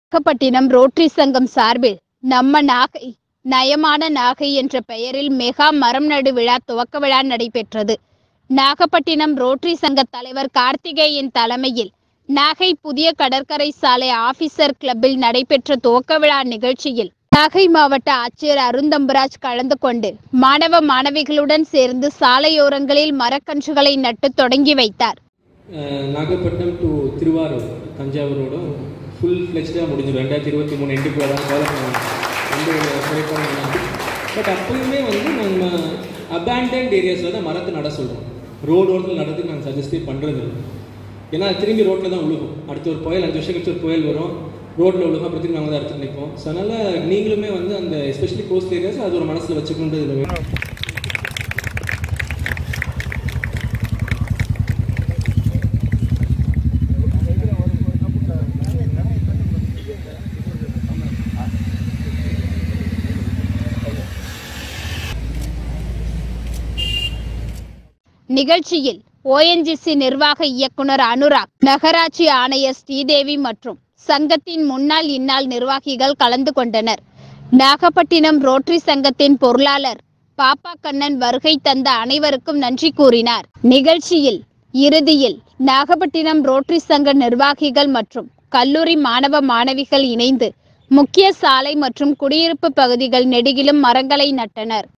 Nagapattinam rotary சங்கம் சார்பில் நம்ம நாகை நயமான நாகை என்ற பெயரில் மெகா மரம் நடு விழா துவக்க விழா நடைபெற்றது நாகப்பட்டினம் ரோட்டரி சங்க தலைவர் கார்த்திகேயன் தலைமையில் நாகை புதிய கடற்கரை சாலை ஆபீசர் கிளப்பில் நடைபெற்ற துவக்க விழா நிகழ்ச்சியில் நாகை மாவட்ட ஆட்சியர் அருந்தம்பராஜ் கலந்து கொண்டு மாணவ மாணவிகளுடன் சேர்ந்து சாலையோரங்களில் மரக்கன்றுகளை நட்டு தொடங்கி வைத்தார் அஹ் நாகப்பட்டினம் டு திருவாரூர் தஞ்சாவூரோடும் ஃபுல் ஃப்ளெக்ஸ்டாக முடிஞ்சிடும் ரெண்டாயிரத்தி இருபத்தி மூணு எண்டுக்குள்ள தான் டெவலப்மெண்ட் வந்து குறைப்பாங்க பட் அப்பயுமே வந்து நம்ம அபேண்டன்ட் ஏரியாஸில் தான் மரத்தை நட சொல்கிறோம் ரோடு ஓரத்தில் நடத்துக்கு நாங்கள் சஜஸ்டே பண்ணுறது இல்லை ஏன்னா அது திரும்பி ரோட்டில் தான் விழுகும் அடுத்த ஒரு புயல் அஞ்சு வருஷம் கழிச்சு ஒரு புயல் வரும் ரோட்டில் விழுகும் அப்புறம் திரும்பி நாங்கள் தான் எடுத்துட்டு நிற்போம் ஸோ அதனால் நீங்களுமே வந்து அந்த எஸ்பெஷலி கோஸ்ட் ஏரியாஸ் அது ஒரு மனசில் வச்சுக்கொண்டு இது வேணும் நிகழ்ச்சியில் ஓஎன்ஜிசி நிர்வாக இயக்குனர் அனுராக் நகராட்சி ஆணையர் ஸ்ரீதேவி மற்றும் சங்கத்தின் முன்னாள் இந்நாள் நிர்வாகிகள் கலந்து கொண்டனர் நாகப்பட்டினம் ரோட்டரி சங்கத்தின் பொருளாளர் பாப்பா கண்ணன் வருகை தந்த அனைவருக்கும் நன்றி கூறினார் நிகழ்ச்சியில் இறுதியில் நாகப்பட்டினம் ரோட்டரி சங்க நிர்வாகிகள் மற்றும் கல்லூரி மாணவ மாணவிகள் இணைந்து முக்கிய சாலை மற்றும் குடியிருப்பு பகுதிகள் நெடுகிலும் மரங்களை நட்டனர்